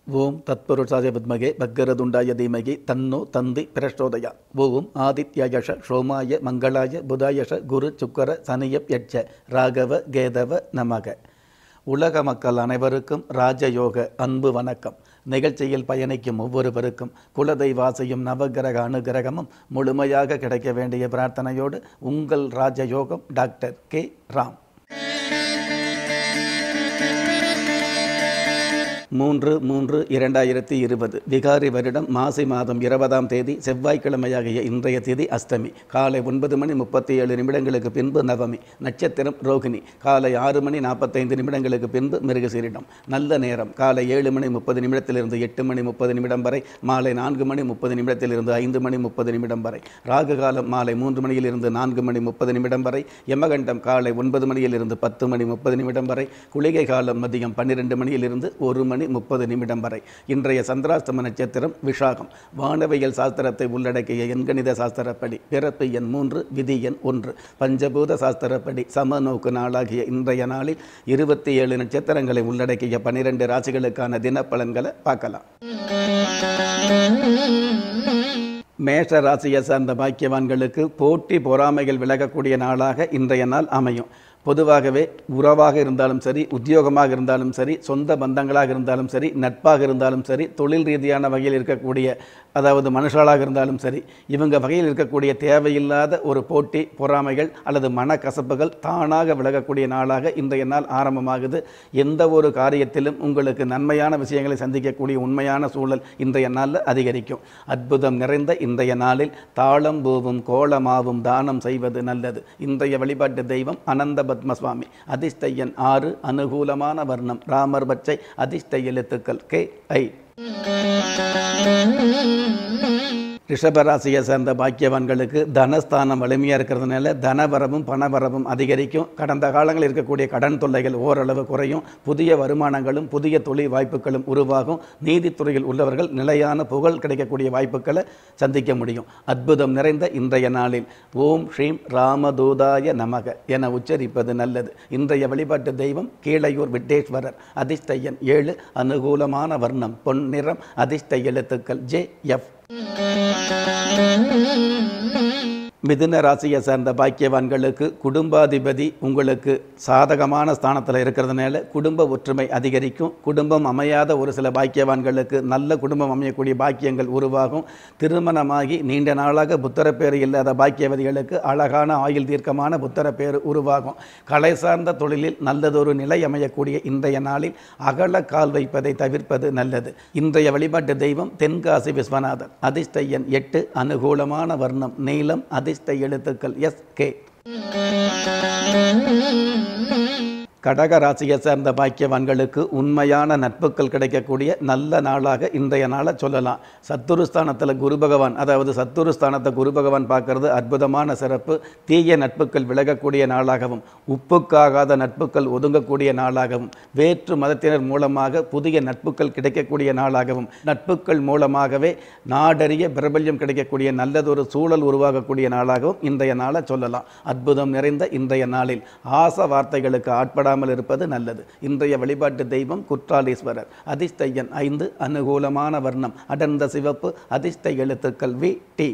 ஓம் தத்புருஷாய வித்மகே பக்கரதுண்டாய தீமகி தன்னோ தந்தி பிரச்சோதயா ஓம் ஆதித்யயஷ சோமாய மங்களாய புதாயஷ குரு சுக்கர சனியப் யட்ச ராகவ கேதவ நமக உலக மக்கள் அனைவருக்கும் ராஜயோக அன்பு வணக்கம் நிகழ்ச்சியில் பயணிக்கும் ஒவ்வொருவருக்கும் குலதெய்வாசையும் நவகிரக அனுகிரகமும் முழுமையாக கிடைக்க வேண்டிய பிரார்த்தனையோடு உங்கள் ராஜயோகம் டாக்டர் கே ராம் மூன்று மூன்று இரண்டாயிரத்தி இருபது விகாரி வருடம் மாசி மாதம் இருபதாம் தேதி செவ்வாய்க்கிழமையாகிய இன்றைய தேதி அஷ்டமி காலை ஒன்பது மணி முப்பத்தி ஏழு நிமிடங்களுக்கு பின்பு நவமி நட்சத்திரம் ரோகிணி காலை ஆறு மணி நாற்பத்தைந்து நிமிடங்களுக்கு பின்பு மிருகசீரிடம் நல்ல நேரம் காலை ஏழு மணி முப்பது நிமிடத்திலிருந்து எட்டு மணி முப்பது நிமிடம் வரை மாலை நான்கு மணி முப்பது நிமிடத்திலிருந்து ஐந்து மணி முப்பது நிமிடம் வரை ராகு காலம் மாலை மூன்று மணியிலிருந்து நான்கு மணி முப்பது நிமிடம் வரை யமகண்டம் காலை ஒன்பது மணியிலிருந்து பத்து மணி முப்பது நிமிடம் வரை குளிகை காலம் மதியம் பன்னிரெண்டு மணியிலிருந்து ஒரு மணி முப்பது நிமிடம் வரை இன்றைய சந்திராஷ்டம நட்சத்திரம் விஷாகம் வானவியல் சாஸ்திரத்தை உள்ளடக்கிய எண்கணித சாஸ்திரப்படி பிறப்பு எண் மூன்று விதி எண் ஒன்று பஞ்சபூத சாஸ்திரப்படி சமநோக்கு நாளாகிய இன்றைய நாளில் இருபத்தி ஏழு நட்சத்திரங்களை உள்ளடக்கிய பனிரெண்டு ராசிகளுக்கான தினப்பலன்களை பார்க்கலாம் மேஷ ராசியை சார்ந்த பாக்கியவான்களுக்கு போட்டி பொறாமைகள் விலகக்கூடிய நாளாக இன்றைய நாள் அமையும் பொதுவாகவே உறவாக இருந்தாலும் சரி உத்தியோகமாக இருந்தாலும் சரி சொந்த பந்தங்களாக இருந்தாலும் சரி நட்பாக இருந்தாலும் சரி தொழில் ரீதியான வகையில் இருக்கக்கூடிய அதாவது மனுஷாளாக இருந்தாலும் சரி இவங்க வகையில் இருக்கக்கூடிய தேவையில்லாத ஒரு போட்டி பொறாமைகள் அல்லது மனக்கசப்புகள் தானாக விலகக்கூடிய நாளாக இன்றைய நாள் ஆரம்பமாகுது எந்த ஒரு காரியத்திலும் உங்களுக்கு நன்மையான விஷயங்களை சந்திக்கக்கூடிய உண்மையான சூழல் இன்றைய நாளில் அதிகரிக்கும் அற்புதம் நிறைந்த இன்றைய நாளில் தாளம் பூவும் கோலமாவும் தானம் செய்வது நல்லது இன்றைய வழிபாட்டு தெய்வம் அனந்த பத்மசுவாமி அதிர்ஷ்டையன் ஆறு அனுகூலமான வர்ணம் ராமர் பச்சை அதிர்ஷ்ட எழுத்துக்கள் கே ஐ ரிஷபராசியை சேர்ந்த பாக்கியவான்களுக்கு தனஸ்தானம் வலிமையாக இருக்கிறதுனால தனவரவும் பணவரவும் அதிகரிக்கும் கடந்த காலங்களில் இருக்கக்கூடிய கடன் தொல்லைகள் ஓரளவு குறையும் புதிய வருமானங்களும் புதிய தொழில் வாய்ப்புகளும் உருவாகும் நீதித்துறையில் உள்ளவர்கள் நிலையான புகழ் கிடைக்கக்கூடிய வாய்ப்புகளை சந்திக்க முடியும் அற்புதம் நிறைந்த இன்றைய நாளில் ஓம் ஸ்ரீம் ராமதூதாய நமக என உச்சரிப்பது நல்லது இன்றைய வழிபாட்டு தெய்வம் கீழையூர் விட்டேஸ்வரர் அதிர்ஷ்டையன் ஏழு அனுகூலமான வர்ணம் பொன் நிறம் அதிர்ஷ்ட எழுத்துக்கள் ஜே எஃப் மிதுன ராசியை சேர்ந்த பாக்கியவான்களுக்கு குடும்பாதிபதி உங்களுக்கு சாதகமான ஸ்தானத்தில் இருக்கிறதுனால குடும்ப ஒற்றுமை அதிகரிக்கும் குடும்பம் அமையாத ஒரு சில பாக்கியவான்களுக்கு நல்ல குடும்பம் அமையக்கூடிய பாக்கியங்கள் உருவாகும் திருமணமாகி நீண்ட நாளாக புத்தரப்பேறு இல்லாத பாக்கியவதிகளுக்கு அழகான ஆயுள் தீர்க்கமான புத்தரப்பேறு உருவாகும் கலை சார்ந்த தொழிலில் நல்லதொரு நிலை அமையக்கூடிய இன்றைய நாளில் அகல கால் வைப்பதை தவிர்ப்பது நல்லது இன்றைய வழிபாட்டு தெய்வம் தென்காசி விஸ்வநாதர் அதிர்ஷ்டையன் எட்டு அனுகூலமான வர்ணம் நீளம் அதிர்ஷ்ட எழுத்துக்கள் எஸ் கே கடக ராசியை சேர்ந்த பாக்கியவான்களுக்கு உண்மையான நட்புகள் கிடைக்கக்கூடிய நல்ல நாளாக இன்றைய நாளை சொல்லலாம் சத்துருஸ்தானத்தில் குரு பகவான் அதாவது சத்துருஸ்தானத்தை குரு பகவான் பார்க்கறது அற்புதமான சிறப்பு தீய நட்புகள் விலகக்கூடிய நாளாகவும் உப்புக்காகாத நட்புகள் ஒதுங்கக்கூடிய நாளாகவும் வேற்று மதத்தினர் மூலமாக புதிய நட்புகள் கிடைக்கக்கூடிய நாளாகவும் நட்புகள் மூலமாகவே நாடறிய பிரபல்யம் கிடைக்கக்கூடிய நல்லதொரு சூழல் உருவாகக்கூடிய நாளாகவும் இன்றைய நாளை சொல்லலாம் அற்புதம் நிறைந்த இன்றைய நாளில் ஆச வார்த்தைகளுக்கு ஆட்பட படாமல் இருப்பது நல்லது இன்றைய வழிபாட்டு தெய்வம் குற்றாலீஸ்வரர் அதிர்ஷ்டையன் ஐந்து அனுகூலமான வர்ணம் அடர்ந்த சிவப்பு அதிர்ஷ்ட எழுத்துக்கள் வி டி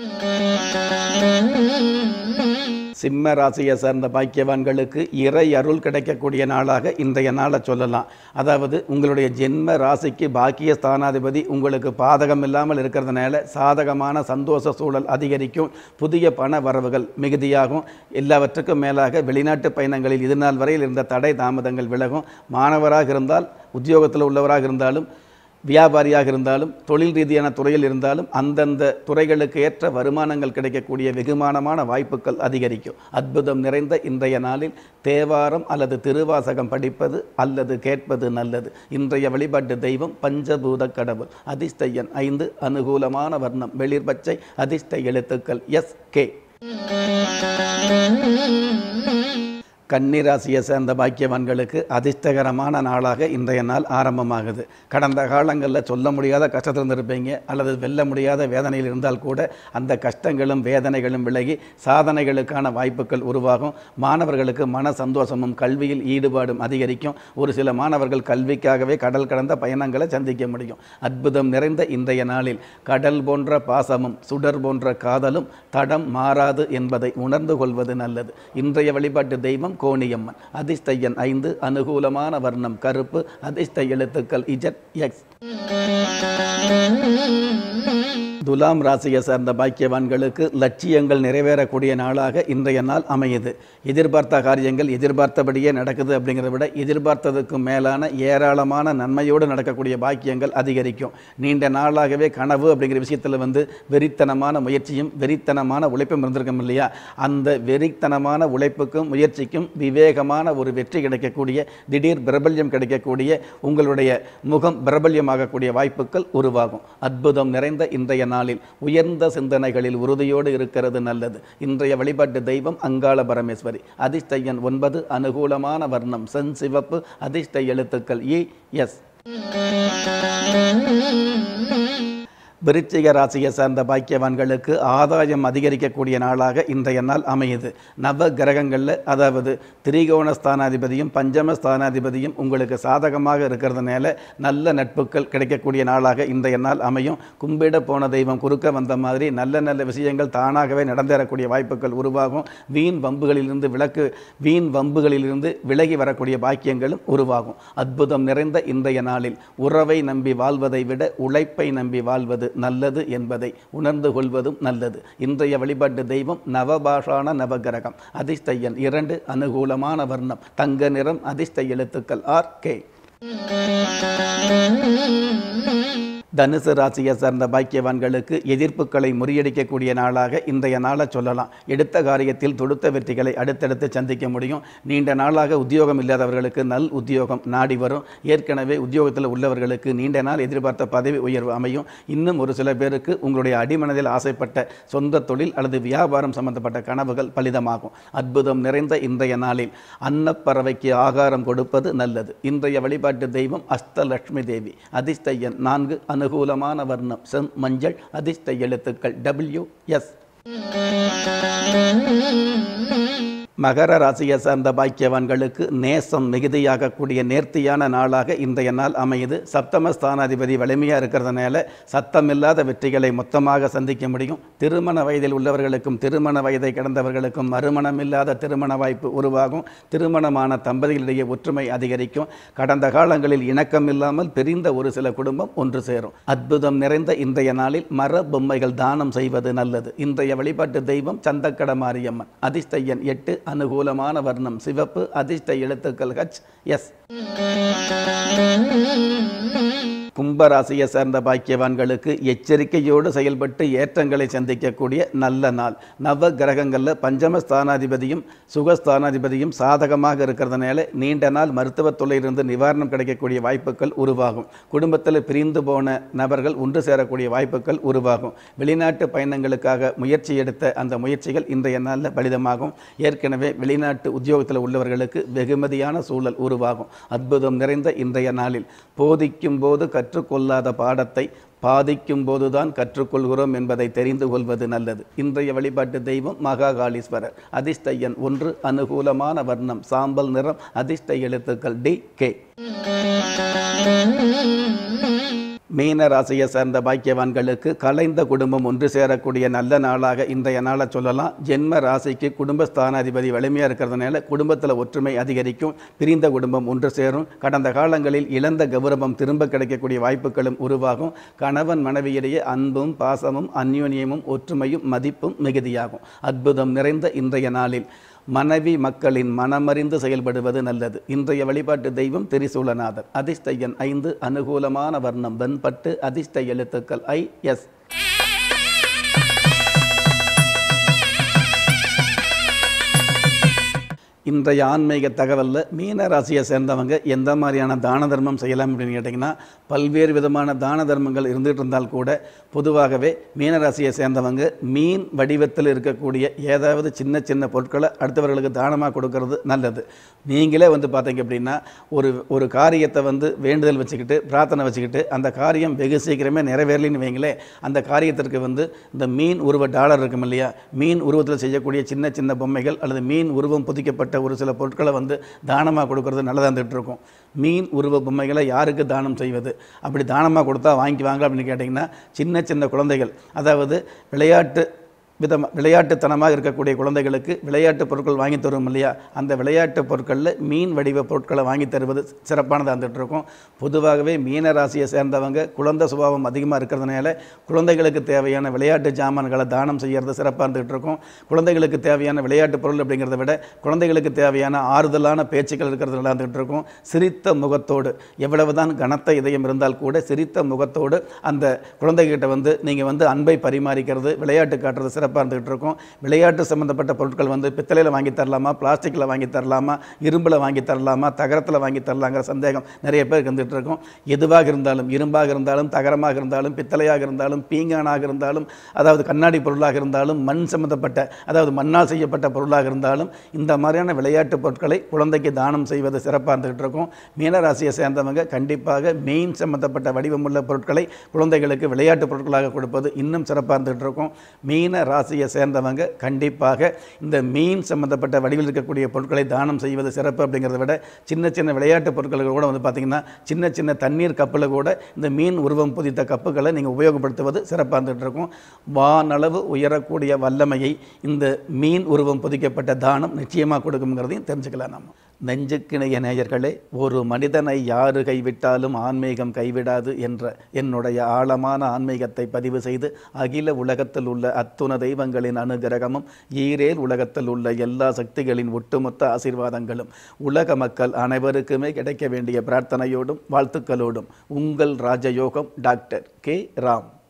சிம்ம ராசியை சேர்ந்த பாக்கியவான்களுக்கு இறை அருள் கிடைக்கக்கூடிய நாளாக இன்றைய நாளை சொல்லலாம் அதாவது உங்களுடைய ஜென்ம ராசிக்கு பாக்கிய ஸ்தானாதிபதி உங்களுக்கு பாதகம் இல்லாமல் இருக்கிறதுனால சாதகமான சந்தோஷ சூழல் அதிகரிக்கும் புதிய பண வரவுகள் மிகுதியாகும் எல்லாவற்றுக்கும் மேலாக வெளிநாட்டு பயணங்களில் இது நாள் வரையில் இருந்த தடை தாமதங்கள் விலகும் மாணவராக இருந்தால் உத்தியோகத்தில் உள்ளவராக இருந்தாலும் வியாபாரியாக இருந்தாலும் தொழில் ரீதியான துறையில் இருந்தாலும் அந்தந்த துறைகளுக்கு ஏற்ற வருமானங்கள் கிடைக்கக்கூடிய வெகுமானமான வாய்ப்புகள் அதிகரிக்கும் அற்புதம் நிறைந்த இன்றைய நாளில் தேவாரம் அல்லது திருவாசகம் படிப்பது அல்லது கேட்பது நல்லது இன்றைய வழிபாட்டு தெய்வம் பஞ்சபூத கடவுள் அதிர்ஷ்டையன் ஐந்து அனுகூலமான வர்ணம் வெளிர் பச்சை அதிர்ஷ்ட எழுத்துக்கள் எஸ் கே கன்னிராசியை சேர்ந்த பாக்கியவான்களுக்கு அதிர்ஷ்டகரமான நாளாக இன்றைய நாள் ஆரம்பமாகுது கடந்த காலங்களில் சொல்ல முடியாத கஷ்டத்தில் இருந்திருப்பீங்க அல்லது வெல்ல முடியாத வேதனையில் இருந்தால் கூட அந்த கஷ்டங்களும் வேதனைகளும் விலகி சாதனைகளுக்கான வாய்ப்புகள் உருவாகும் மாணவர்களுக்கு மன சந்தோஷமும் கல்வியில் ஈடுபாடும் அதிகரிக்கும் ஒரு சில மாணவர்கள் கல்விக்காகவே கடல் கடந்த பயணங்களை சந்திக்க முடியும் அற்புதம் நிறைந்த இன்றைய நாளில் கடல் போன்ற பாசமும் சுடர் போன்ற காதலும் தடம் மாறாது என்பதை உணர்ந்து கொள்வது நல்லது இன்றைய வழிபாட்டு தெய்வம் கோணியம்மன் அதிர்ஷ்ட எண் ஐந்து அனுகூலமான வர்ணம் கருப்பு அதிர்ஷ்ட எழுத்துக்கள் இஜட் எக்ஸ் துலாம் ராசியை சார்ந்த பாக்கியவான்களுக்கு லட்சியங்கள் நிறைவேறக்கூடிய நாளாக இன்றைய நாள் அமையுது எதிர்பார்த்த காரியங்கள் எதிர்பார்த்தபடியே நடக்குது அப்படிங்கிறத விட எதிர்பார்த்ததுக்கு மேலான ஏராளமான நன்மையோடு நடக்கக்கூடிய பாக்கியங்கள் அதிகரிக்கும் நீண்ட நாளாகவே கனவு அப்படிங்கிற விஷயத்தில் வந்து வெறித்தனமான முயற்சியும் வெறித்தனமான உழைப்பும் இருந்திருக்கும் இல்லையா அந்த வெறித்தனமான உழைப்புக்கும் முயற்சிக்கும் விவேகமான ஒரு வெற்றி கிடைக்கக்கூடிய திடீர் பிரபல்யம் கிடைக்கக்கூடிய உங்களுடைய முகம் பிரபல்யமாகக்கூடிய வாய்ப்புகள் உருவாகும் அற்புதம் நிறைந்த இன்றைய நாளில் உயர்ந்த சிந்தனைகளில் உறுதியோடு இருக்கிறது நல்லது இன்றைய வழிபாட்டு தெய்வம் அங்காள பரமேஸ்வரி அதிர்ஷ்ட எண் ஒன்பது அனுகூலமான வர்ணம் சென் சிவப்பு அதிர்ஷ்ட எழுத்துக்கள் இ எஸ் விருச்சிக ராசியை சார்ந்த பாக்கியவான்களுக்கு ஆதாயம் அதிகரிக்கக்கூடிய நாளாக இன்றைய நாள் அமையுது நவ கிரகங்களில் அதாவது திரிகோண ஸ்தானாதிபதியும் பஞ்சம ஸ்தானாதிபதியும் உங்களுக்கு சாதகமாக இருக்கிறதுனால நல்ல நட்புகள் கிடைக்கக்கூடிய நாளாக இன்றைய நாள் அமையும் கும்பிட போன தெய்வம் குறுக்க வந்த மாதிரி நல்ல நல்ல விஷயங்கள் தானாகவே நடந்தேறக்கூடிய வாய்ப்புகள் உருவாகும் வீண் வம்புகளிலிருந்து விலக்கு வீண் வம்புகளிலிருந்து விலகி வரக்கூடிய பாக்கியங்களும் உருவாகும் அற்புதம் நிறைந்த இன்றைய நாளில் உறவை நம்பி வாழ்வதை விட உழைப்பை நம்பி வாழ்வது நல்லது என்பதை உணர்ந்து கொள்வதும் நல்லது இன்றைய வழிபாட்டு தெய்வம் நவபாஷான நவகிரகம் அதிர்ஷ்ட எண் இரண்டு அனுகூலமான வர்ணம் தங்க நிறம் அதிர்ஷ்ட எழுத்துக்கள் ஆர் கே தனுசு ராசியை சார்ந்த பாக்கியவான்களுக்கு எதிர்ப்புகளை முறியடிக்கக்கூடிய நாளாக இன்றைய நாளை சொல்லலாம் எடுத்த காரியத்தில் தொடுத்த வெற்றிகளை அடுத்தடுத்து சந்திக்க முடியும் நீண்ட நாளாக உத்தியோகம் இல்லாதவர்களுக்கு நல் உத்தியோகம் நாடி வரும் ஏற்கனவே உத்தியோகத்தில் உள்ளவர்களுக்கு நீண்ட நாள் எதிர்பார்த்த பதவி உயர்வு அமையும் இன்னும் ஒரு சில பேருக்கு உங்களுடைய அடிமனதில் ஆசைப்பட்ட சொந்த தொழில் அல்லது வியாபாரம் சம்பந்தப்பட்ட கனவுகள் பலிதமாகும் அற்புதம் நிறைந்த இன்றைய நாளில் அன்னப்பறவைக்கு ஆகாரம் கொடுப்பது நல்லது இன்றைய வழிபாட்டு தெய்வம் அஷ்டலட்சுமி தேவி அதிர்ஷ்ட எண் நான்கு அனுகூலமான வர்ணம் செம் மஞ்சள் அதிர்ஷ்ட எழுத்துக்கள் டபிள்யூ எஸ் மகர ராசியை சார்ந்த பாக்கியவான்களுக்கு நேசம் மிகுதியாகக்கூடிய நேர்த்தியான நாளாக இன்றைய நாள் அமையுது சப்தம ஸ்தானாதிபதி வலிமையாக இருக்கிறதுனால சத்தமில்லாத வெற்றிகளை மொத்தமாக சந்திக்க முடியும் திருமண வயதில் உள்ளவர்களுக்கும் திருமண வயதை கடந்தவர்களுக்கும் மறுமணமில்லாத திருமண வாய்ப்பு உருவாகும் திருமணமான தம்பதிகளிடையே ஒற்றுமை அதிகரிக்கும் கடந்த காலங்களில் இணக்கம் இல்லாமல் பிரிந்த ஒரு சில குடும்பம் ஒன்று சேரும் அற்புதம் நிறைந்த இன்றைய நாளில் மர பொம்மைகள் தானம் செய்வது நல்லது இன்றைய வழிபாட்டு தெய்வம் சந்தக்கட மாரியம்மன் அதிர்ஷ்ட எண் எட்டு அனுகூலமான வர்ணம் சிவப்பு அதிர்ஷ்ட எழுத்துக்கள் ஹச் எஸ் கும்பராசியை சேர்ந்த பாக்கியவான்களுக்கு எச்சரிக்கையோடு செயல்பட்டு ஏற்றங்களை சந்திக்கக்கூடிய நல்ல நாள் நவ கிரகங்களில் பஞ்சம ஸ்தானாதிபதியும் சுகஸ்தானாதிபதியும் சாதகமாக இருக்கிறதுனால நீண்ட நாள் மருத்துவத் தொழிலிருந்து நிவாரணம் கிடைக்கக்கூடிய வாய்ப்புகள் உருவாகும் குடும்பத்தில் பிரிந்து போன நபர்கள் ஒன்று சேரக்கூடிய வாய்ப்புகள் உருவாகும் வெளிநாட்டு பயணங்களுக்காக முயற்சி எடுத்த அந்த முயற்சிகள் இன்றைய நாளில் பலிதமாகும் ஏற்கனவே வெளிநாட்டு உத்தியோகத்தில் உள்ளவர்களுக்கு வெகுமதியான சூழல் உருவாகும் அற்புதம் நிறைந்த இன்றைய நாளில் போதிக்கும் போது கற்றுக்கொள்ளாத பாடத்தை பாதிக்கும் போதுதான் கற்றுக்கொள்கிறோம் என்பதை தெரிந்து கொள்வது நல்லது இன்றைய வழிபாட்டு தெய்வம் மகாகாளீஸ்வரர் அதிர்ஷ்ட எண் ஒன்று அனுகூலமான வர்ணம் சாம்பல் நிறம் அதிர்ஷ்ட எழுத்துக்கள் டி கே மீன ராசியை சேர்ந்த பாக்கியவான்களுக்கு கலைந்த குடும்பம் ஒன்று சேரக்கூடிய நல்ல நாளாக இன்றைய நாளை சொல்லலாம் ஜென்ம ராசிக்கு குடும்ப ஸ்தானாதிபதி வலிமையாக இருக்கிறதுனால குடும்பத்தில் ஒற்றுமை அதிகரிக்கும் பிரிந்த குடும்பம் ஒன்று சேரும் கடந்த காலங்களில் இழந்த கௌரவம் திரும்ப கிடைக்கக்கூடிய வாய்ப்புகளும் உருவாகும் கணவன் மனைவியிடையே அன்பும் பாசமும் அந்யோன்யமும் ஒற்றுமையும் மதிப்பும் மிகுதியாகும் அற்புதம் நிறைந்த இன்றைய நாளில் மனைவி மக்களின் மனமறிந்து செயல்படுவது நல்லது இன்றைய வழிபாட்டு தெய்வம் திரிசூலநாதர் அதிர்ஷ்ட எண் ஐந்து அனுகூலமான வர்ணம் வெண்பட்டு அதிர்ஷ்ட எழுத்துக்கள் ஐ எஸ் இன்றைய ஆன்மீக தகவலில் மீன ராசியை சேர்ந்தவங்க எந்த மாதிரியான தான தர்மம் செய்யலாம் அப்படின்னு கேட்டிங்கன்னா பல்வேறு விதமான தான தர்மங்கள் இருந்துகிட்டு இருந்தால் கூட பொதுவாகவே மீன ராசியை சேர்ந்தவங்க மீன் வடிவத்தில் இருக்கக்கூடிய ஏதாவது சின்ன சின்ன பொருட்களை அடுத்தவர்களுக்கு தானமாக கொடுக்கறது நல்லது நீங்களே வந்து பார்த்தீங்க அப்படின்னா ஒரு ஒரு காரியத்தை வந்து வேண்டுதல் வச்சுக்கிட்டு பிரார்த்தனை வச்சுக்கிட்டு அந்த காரியம் வெகு சீக்கிரமே நிறைவேறலின்னு வைங்களேன் அந்த காரியத்திற்கு வந்து இந்த மீன் உருவ டாலர் இருக்கும் இல்லையா மீன் உருவத்தில் செய்யக்கூடிய சின்ன சின்ன பொம்மைகள் அல்லது மீன் உருவம் புதிக்கப்பட்ட ஒரு சில பொருட்களை வந்து தானமாக கொடுக்கறது நல்லதாக இருந்துகிட்டு இருக்கும் மீன் உருவ பொம்மைகளை யாருக்கு தானம் செய்வது அப்படி தானமாக கொடுத்தா வாங்கிக்குவாங்க அப்படின்னு கேட்டிங்கன்னா சின்ன சின்ன குழந்தைகள் அதாவது விளையாட்டு விதம் விளையாட்டுத்தனமாக இருக்கக்கூடிய குழந்தைகளுக்கு விளையாட்டு பொருட்கள் வாங்கி தரும் இல்லையா அந்த விளையாட்டு பொருட்களில் மீன் வடிவ பொருட்களை வாங்கி தருவது சிறப்பானதாக இருந்துகிட்டு இருக்கும் பொதுவாகவே மீன ராசியை சேர்ந்தவங்க குழந்தை சுபாவம் அதிகமாக இருக்கிறதுனால குழந்தைகளுக்கு தேவையான விளையாட்டு ஜாமான்களை தானம் செய்கிறது சிறப்பாக இருந்துகிட்டு இருக்கும் குழந்தைகளுக்கு தேவையான விளையாட்டு பொருள் அப்படிங்கிறத விட குழந்தைகளுக்கு தேவையான ஆறுதலான பேச்சுக்கள் இருக்கிறது நல்லா இருந்துகிட்டு இருக்கும் சிரித்த முகத்தோடு எவ்வளவுதான் கனத்த இதயம் இருந்தால் கூட சிரித்த முகத்தோடு அந்த குழந்தைகிட்ட வந்து நீங்கள் வந்து அன்பை பரிமாறிக்கிறது விளையாட்டு காட்டுறது சிறப்பாக இருந்துகிட்டு இருக்கும் விளையாட்டு சம்மந்தப்பட்ட பொருட்கள் வந்து பித்தளையில் வாங்கி தரலாமா பிளாஸ்டிக்கில் வாங்கி தரலாமா இரும்பில் வாங்கி தரலாமா தகரத்தில் வாங்கி தரலாங்கிற சந்தேகம் நிறைய பேருக்கு இருந்துகிட்டு இருக்கும் எதுவாக இருந்தாலும் இரும்பாக இருந்தாலும் தகரமாக இருந்தாலும் பித்தளையாக இருந்தாலும் பீங்கானாக இருந்தாலும் அதாவது கண்ணாடி பொருளாக இருந்தாலும் மண் சம்மந்தப்பட்ட அதாவது மண்ணால் செய்யப்பட்ட பொருளாக இருந்தாலும் இந்த மாதிரியான விளையாட்டு பொருட்களை குழந்தைக்கு தானம் செய்வது சிறப்பாக இருந்துகிட்டு இருக்கும் மீனராசியை சேர்ந்தவங்க கண்டிப்பாக மெயின் சம்மந்தப்பட்ட வடிவமுள்ள பொருட்களை குழந்தைகளுக்கு விளையாட்டு பொருட்களாக கொடுப்பது இன்னும் சிறப்பாக இருந்துகிட்டு இருக்கும் மீன ராசியை சேர்ந்தவங்க கண்டிப்பாக இந்த மீன் சம்மந்தப்பட்ட வடிவில் இருக்கக்கூடிய பொருட்களை தானம் செய்வது சிறப்பு அப்படிங்கிறத விட சின்ன சின்ன விளையாட்டு பொருட்களுக்கு கூட வந்து பார்த்திங்கன்னா சின்ன சின்ன தண்ணீர் கப்பில் கூட இந்த மீன் உருவம் புதித்த கப்புகளை நீங்கள் உபயோகப்படுத்துவது சிறப்பாக இருந்துகிட்டு இருக்கும் வானளவு உயரக்கூடிய வல்லமையை இந்த மீன் உருவம் புதிக்கப்பட்ட தானம் நிச்சயமாக கொடுக்குங்கிறதையும் தெரிஞ்சுக்கலாம் நம்ம நெஞ்சுக்கிணைய நேயர்களே ஒரு மனிதனை யாரு கைவிட்டாலும் ஆன்மீகம் கைவிடாது என்ற என்னுடைய ஆழமான ஆன்மீகத்தை பதிவு செய்து அகில உலகத்தில் உள்ள அத்துண தெய்வங்களின் அனுகிரகமும் ஈரேல் உலகத்தில் உள்ள எல்லா சக்திகளின் ஒட்டுமொத்த ஆசீர்வாதங்களும் உலக மக்கள் அனைவருக்குமே கிடைக்க வேண்டிய பிரார்த்தனையோடும் வாழ்த்துக்களோடும் உங்கள் ராஜயோகம் டாக்டர் கே ராம்